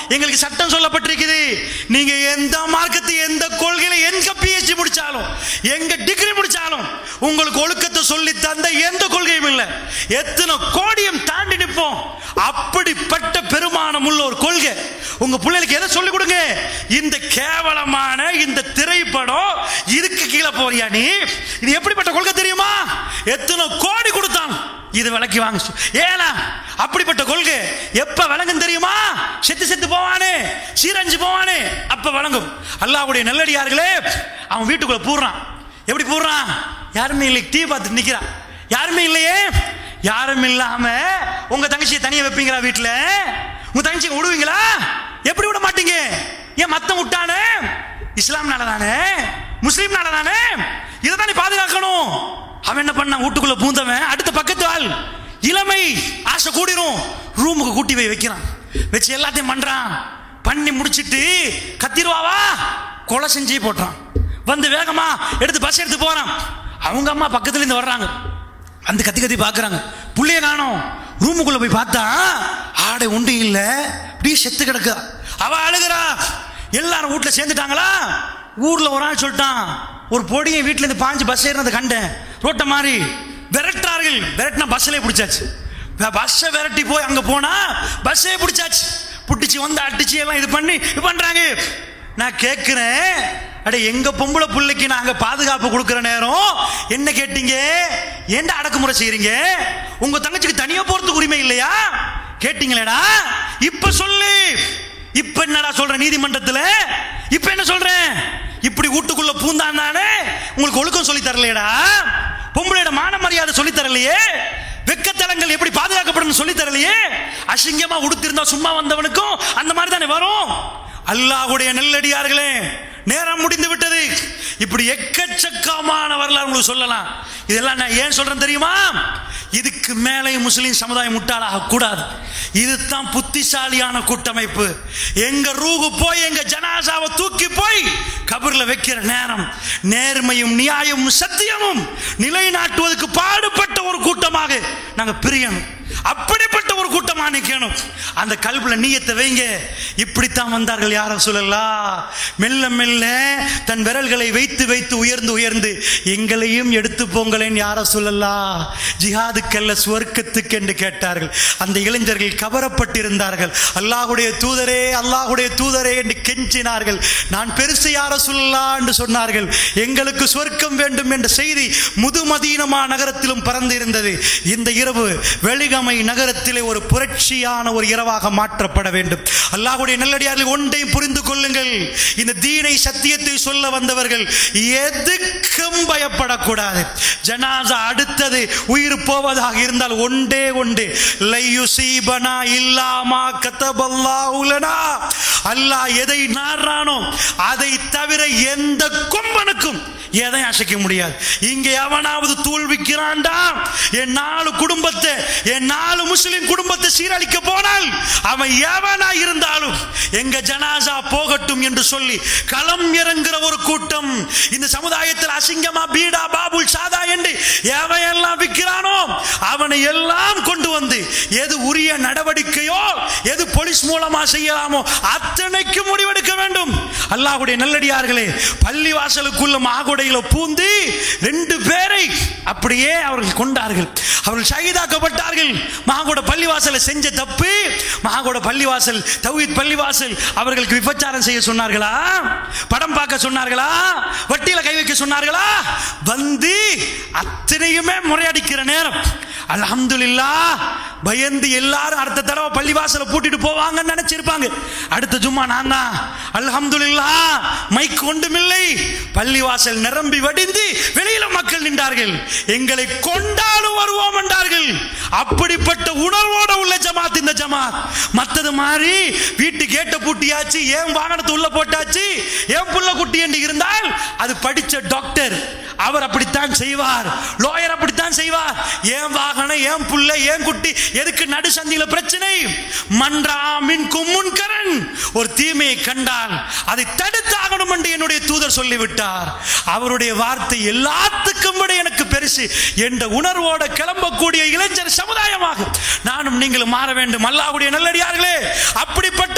எங்களுக்கு சட்டம் சொல்லப்பட்டிருக்குது நீங்க எந்த மார்க்கத்தை எந்த கொள்கையில எங்க பிஹெச்டி முடிச்சாலும் எங்க டிகிரி முடிச்சாலும் உங்களுக்கு ஒழுக்கத்தை சொல்லி தந்த எந்த கொள்கையும் இல்லை எத்தனை கோடியும் தாண்டி நிற்போம் அப்படிப்பட்ட பெருமானம் உள்ள ஒரு கொள்கை உங்க பிள்ளைகளுக்கு எதை சொல்லிக் கொடுங்க இந்த கேவலமான இந்த திரைப்படம் இதுக்கு கீழே போறியா நீ இது எப்படிப்பட்ட கொள்கை தெரியுமா எத்தனை கோடி கொடுத்தான் இது விலைக்கு வாங்க சொ- ஏனா அப்படிப்பட்ட கொள்கை எப்ப விளங்கும் தெரியுமா செத்து செத்து போவானே சீரஞ்சு போவானே அப்ப விளங்கும் அல்லாஹ்வுடைய நல்லடியார்களே அவன் வீட்டுக்குள்ள பூர்றான் எப்படி பூர்றான் யாருமே இல்லை டீ பார்த்துட்டு நிக்கிறான் யாருமே இல்லையே யாரும் இல்லாம உங்க தங்கச்சியை தனியா வைப்பீங்களா வீட்டுல உங்க தங்கச்சியை விடுவீங்களா எப்படி விட மாட்டீங்க ஏன் மத்தம் விட்டானே இஸ்லாம்னால தானே முஸ்லீம்னால தானே இதை தானே பாதுகாக்கணும் அவன் என்ன பண்ணான் வீட்டுக்குள்ள பூந்தவன் அடுத்த பக்கத்து ஆள் இளமை ஆசை கூடிரும் ரூமுக்கு கூட்டி போய் வைக்கிறான் வச்சு எல்லாத்தையும் பண்றான் பண்ணி முடிச்சிட்டு கத்திருவாவா கொலை செஞ்சு போட்டான் வந்து வேகமா எடுத்து பஸ் எடுத்து போறான் அவங்க அம்மா பக்கத்துல இருந்து வர்றாங்க அந்த கத்தி கத்தி பாக்குறாங்க புள்ளைய காணோம் ரூமுக்குள்ள போய் பார்த்தா ஆடை உண்டு இல்ல அப்படியே செத்து கிடக்கு அவ அழுகிறா எல்லாரும் வீட்டுல சேர்ந்துட்டாங்களா ஊர்ல ஒரு ஆள் சொல்லிட்டான் ஒரு பொடியை வீட்டுல இருந்து பாஞ்சு பஸ் ஏறினதை கண்டேன் ரோட்ட மாதிரி விரட்டுறார்கள் விரட்டினா பஸ்ஸிலே பிடிச்சாச்சு பஸ்ஸை விரட்டி போய் அங்க போனா பஸ்ஸே பிடிச்சாச்சு புடிச்சு வந்து அடிச்சு எல்லாம் இது பண்ணி இது பண்றாங்க நான் கேட்கிறேன் அட எங்க பொம்பளை பிள்ளைக்கு நாங்க பாதுகாப்பு கொடுக்கிற நேரம் என்ன கேட்டீங்க ஏன்டா அடக்குமுறை செய்றீங்க உங்க தங்கச்சிக்கு தனியா போறதுக்கு உரிமை இல்லையா கேட்டீங்களேடா இப்ப சொல்லு இப்ப என்னடா சொல்ற நீதிமன்றத்துல இப்ப என்ன சொல்றேன் இப்படி வீட்டுக்குள்ள பூந்தான் தானே உங்களுக்கு ஒழுக்கம் சொல்லி தரலையடா பொம்பளையோட மான மரியாதை சொல்லி தரலையே வெக்கத்தலங்கள் எப்படி பாதுகாக்கப்படும் சொல்லி தரலையே அசிங்கமா உடுத்திருந்தா சும்மா வந்தவனுக்கும் அந்த மாதிரி தானே வரும் அல்லாஹ்வுடைய நெல்லடியார்களே நேரம் முடிந்து விட்டது இப்படி எக்கச்சக்கமான வரலாறு உங்களுக்கு சொல்லலாம் இதெல்லாம் நான் ஏன் சொல்றேன் தெரியுமா இதுக்கு மேலே முஸ்லிம் சமுதாயம் முட்டாளாக கூடாது இதுதான் புத்திசாலியான கூட்டமைப்பு எங்க ரூகு போய் எங்க ஜனாசாவை தூக்கி போய் கபர்ல வைக்கிற நேரம் நேர்மையும் நியாயமும் சத்தியமும் நிலைநாட்டுவதற்கு பாடுபட்ட ஒரு கூட்டமாக நாங்க பிரியணும் அப்படிப்பட்ட ஒரு கூட்டமா நிக்கணும் அந்த கல்புல நீயத்தை வைங்க இப்படித்தான் வந்தார்கள் யார சொல்லலாம் மெல்ல மெல்ல தன் விரல்களை வைத்து வைத்து உயர்ந்து உயர்ந்து எங்களையும் எடுத்து போங்களேன் யார சொல்லலாம் ஜிஹாதுக்கல்ல சுவர்க்கத்துக்கு என்று கேட்டார்கள் அந்த இளைஞர்கள் கவரப்பட்டிருந்தார்கள் அல்லாஹ்வுடைய தூதரே அல்லாஹ்வுடைய தூதரே என்று கெஞ்சினார்கள் நான் பெருசு யார சொல்லலாம் என்று சொன்னார்கள் எங்களுக்கு சொர்க்கம் வேண்டும் என்ற செய்தி முதுமதீனமா நகரத்திலும் பறந்து இருந்தது இந்த இரவு வெளிகமை நகரத்திலே ஒரு புரட்சியான ஒரு இரவாக மாற்றப்பட வேண்டும் அல்லாஹ்வுடைய நல்லடியார்கள் ஒன்றையும் புரிந்து கொள்ளுங்கள் இந்த தீனை சத்தியத்தை சொல்ல வந்தவர்கள் எதுக்கும் பயப்படக்கூடாது ஜனாசா அடுத்தது உயிர் போவதாக இருந்தால் ஒன்றே ஒன்று லையுசீபனா இல்லாமா கதபல்லாஹு லனா அல்லாஹ் எதை நாடுறானோ அதை தவிர எந்த கொம்பனுக்கும் எதையும் அசைக்க முடியாது இங்க எவனாவது தூள்விக்கிறான்டா என் நாலு குடும்பத்தை என் நாலு முஸ்லிம் குடும்பத்தை சீரழிக்க போனால் அவன் எவனா இருந்தாலும் எங்க ஜனாசா போகட்டும் என்று சொல்லி களம் இறங்குற ஒரு கூட்டம் இந்த சமுதாயத்தில் அசிங்கமா பீடா பாபுல் சாதா என்று எவன் எல்லாம் விற்கிறானோ அவனை எல்லாம் கொண்டு வந்து எது உரிய நடவடிக்கையோ எது போலீஸ் மூலமா செய்யலாமோ அத்தனைக்கு முடிவெடுக்க வேண்டும் அல்லாஹ்வுடைய நல்லடியார்களே பள்ளி வாசலுக்குள்ள மாகுடையில பூந்து ரெண்டு பேரை அப்படியே அவர்கள் கொண்டார்கள் அவர்கள் ஷஹீதாக்கப்பட்டார்கள் மாகுட பள்ளிவாசலை செஞ்ச தப்பு மாகுட பள்ளிவாசல் தௌஹீத் பள்ளிவாசல் அவர்களுக்கு விபச்சாரம் செய்ய சொன்னார்களா படம் பார்க்க சொன்னார்களா வட்டியில கை வைக்க சொன்னார்களா வந்து அத்தனையுமே முறையடிக்கிற நேரம் அல்ஹம்துலில்லாஹ் பயந்து எல்லாரும் அடுத்த தடவை பள்ளிவாசலை பூட்டிட்டு போவாங்கன்னு நினைச்சிருப்பாங்க அடுத்த ஜும்மா நான் தான் அல்ஹம்துலில்லாஹ் மைக் ஒன்றுமில்லை பள்ளிவாசல் நிரம்பி வடிந்து வெளியில மக்கள் நின்றார்கள் எங்களை கொண்டாலும் வருவோம் என்றார்கள் அப்படிப்பட்ட உணர்வோட உள்ள ஜமாத் இந்த ஜமாத் மத்தது மாதிரி வீட்டு கேட்ட பூட்டியாச்சு ஏன் வாகனத்தை உள்ள போட்டாச்சு ஏன் புள்ள குட்டி என்று இருந்தால் அது படிச்ச டாக்டர் அவர் அப்படித்தான் செய்வார் லோயர் அப்படித்தான் செய்வார் ஏன் வாகனம் ஏன் புள்ள ஏன் குட்டி எதுக்கு நடு சந்தியில பிரச்சனை மன்றாமின் கும்முன் கரண் ஒரு தீமையை கண்டால் அதை தடுத்தாகணும் என்று என்னுடைய தூதர் சொல்லிவிட்டார் அவருடைய வார்த்தை எல்லாத்துக்கும் விட எனக்கு பெருசு என்ற உணர்வோட கிளம்பக்கூடிய இளைஞர் சமுதாயமாக நானும் நீங்களும் மாற வேண்டும் அல்லாஹ்வுடைய நல்லடியார்களே அப்படிப்பட்ட